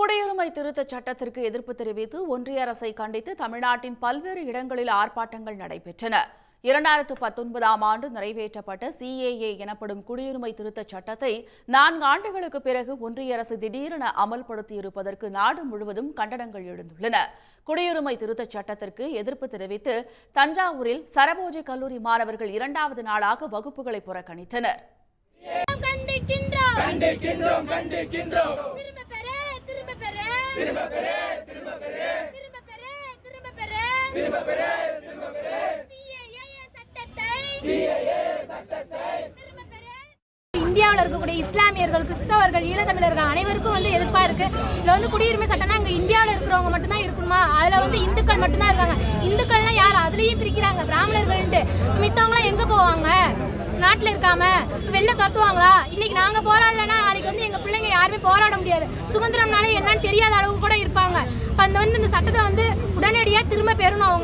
குடியுரிமை திருத்தச் சட்டத்திற்கு எதிர்ப்பு தெரிவித்து ஒன்றிய அரசை கண்டித்து தமிழ்நாட்டின் பல்வேறு இடங்களில் ஆர்ப்பாட்டங்கள் நடைபெற்றன இரண்டாயிரத்து பத்தொன்பதாம் ஆண்டு நிறைவேற்றப்பட்ட சிஏஏ எனப்படும் குடியுரிமை திருத்தச் சட்டத்தை நான்கு ஆண்டுகளுக்கு பிறகு ஒன்றிய அரசு திடீரென அமல்படுத்தியிருப்பதற்கு நாடு முழுவதும் கண்டனங்கள் எழுந்துள்ளன குடியுரிமை திருத்தச் சட்டத்திற்கு எதிர்ப்பு தெரிவித்து தஞ்சாவூரில் சரபோஜி கல்லூரி மாணவர்கள் இரண்டாவது நாளாக வகுப்புகளை புறக்கணித்தனர் கண்டிக்கின்றோம் கண்டிக்கின்றோம் கண்டிக்கின்றோம் திரும்ப பெற திரும்ப பெற திரும்ப பெற திரும்ப பெற திரும்ப பெற திரும்ப பெற திரும்ப பெற திரும்ப பெற சிஏஏ சட்டத்தை சிஏஏ சட்டத்தை திரும்ப பெற இந்தியாவில் இருக்கக்கூடிய இஸ்லாமியர்கள் கிறிஸ்தவர்கள் ஈழத்தமிழர்கள் அனைவருக்கும் வந்து எதிர்ப்பா இருக்கு இதுல வந்து குடியுரிமை சட்டம்னா இங்க இந்தியாவில் இருக்கிறவங்க மட்டும்தான் இருக்கணுமா அதுல வந்து இந்துக்கள் மட்டும்தான் இருக்காங்க இந்துக்கள்னா யார் அதுலயும் பிரிக்கிறாங்க பிராமணர்கள்ட்டு மித்தவங்களாம் எங்க போவாங்க நாட்டில் இருக்காம வெளில துரத்துவாங்களா இன்னைக்கு நாங்க போராடலன்னா நாளைக்கு வந்து எங்க பிள்ளைங்க யாருமே போராட முடியாது சுதந்திரம்னாலே என்னன்னு தெரியாத அளவு கூட இருப்பாங்க அப்ப அந்த வந்து இந்த சட்டத்தை வந்து உடனடியாக திரும்ப பெறணும் அவங்க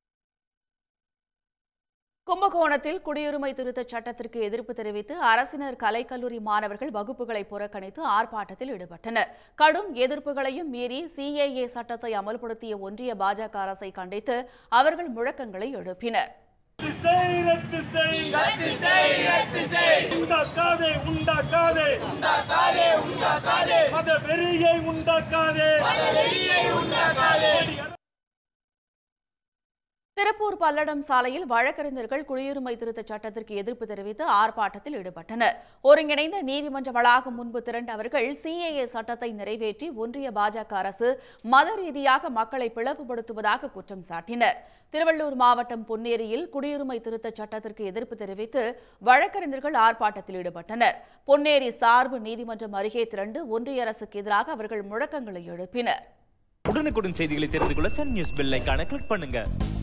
கும்பகோணத்தில் குடியுரிமை திருத்தச் சட்டத்திற்கு எதிர்ப்பு தெரிவித்து அரசினர் கலைக்கல்லூரி மாணவர்கள் வகுப்புகளை புறக்கணித்து ஆர்ப்பாட்டத்தில் ஈடுபட்டனர் கடும் எதிர்ப்புகளையும் மீறி சிஏஏ சட்டத்தை அமல்படுத்திய ஒன்றிய பாஜக அரசை கண்டித்து அவர்கள் முழக்கங்களை எழுப்பினர் ரத்து செய் ரத்து செய் ரத்து செய் உண்டாக்காதே உண்டாக்காதே உண்டாக்காதே உண்டாக்காதே மத வெறியை உண்டாக்காதே மத வெறியை உண்டாக்காதே திருப்பூர் பல்லடம் சாலையில் வழக்கறிஞர்கள் குடியுரிமை திருத்தச் சட்டத்திற்கு எதிர்ப்பு தெரிவித்து ஆர்ப்பாட்டத்தில் ஈடுபட்டனர் ஒருங்கிணைந்த நீதிமன்ற வளாகம் முன்பு திரண்ட அவர்கள் சிஏஏ சட்டத்தை நிறைவேற்றி ஒன்றிய பாஜக அரசு மத ரீதியாக மக்களை பிளவுபடுத்துவதாக குற்றம் சாட்டினர் திருவள்ளூர் மாவட்டம் பொன்னேரியில் குடியுரிமை திருத்தச் சட்டத்திற்கு எதிர்ப்பு தெரிவித்து வழக்கறிஞர்கள் ஆர்ப்பாட்டத்தில் ஈடுபட்டனர் பொன்னேரி சார்பு நீதிமன்றம் அருகே திரண்டு ஒன்றிய அரசுக்கு எதிராக அவர்கள் முழக்கங்களை எழுப்பினர் உடனுக்குடன் செய்திகளை தெரிந்து கொள்ள சன் நியூஸ் பெல் ஐகானை கிளிக் பண்ணுங்க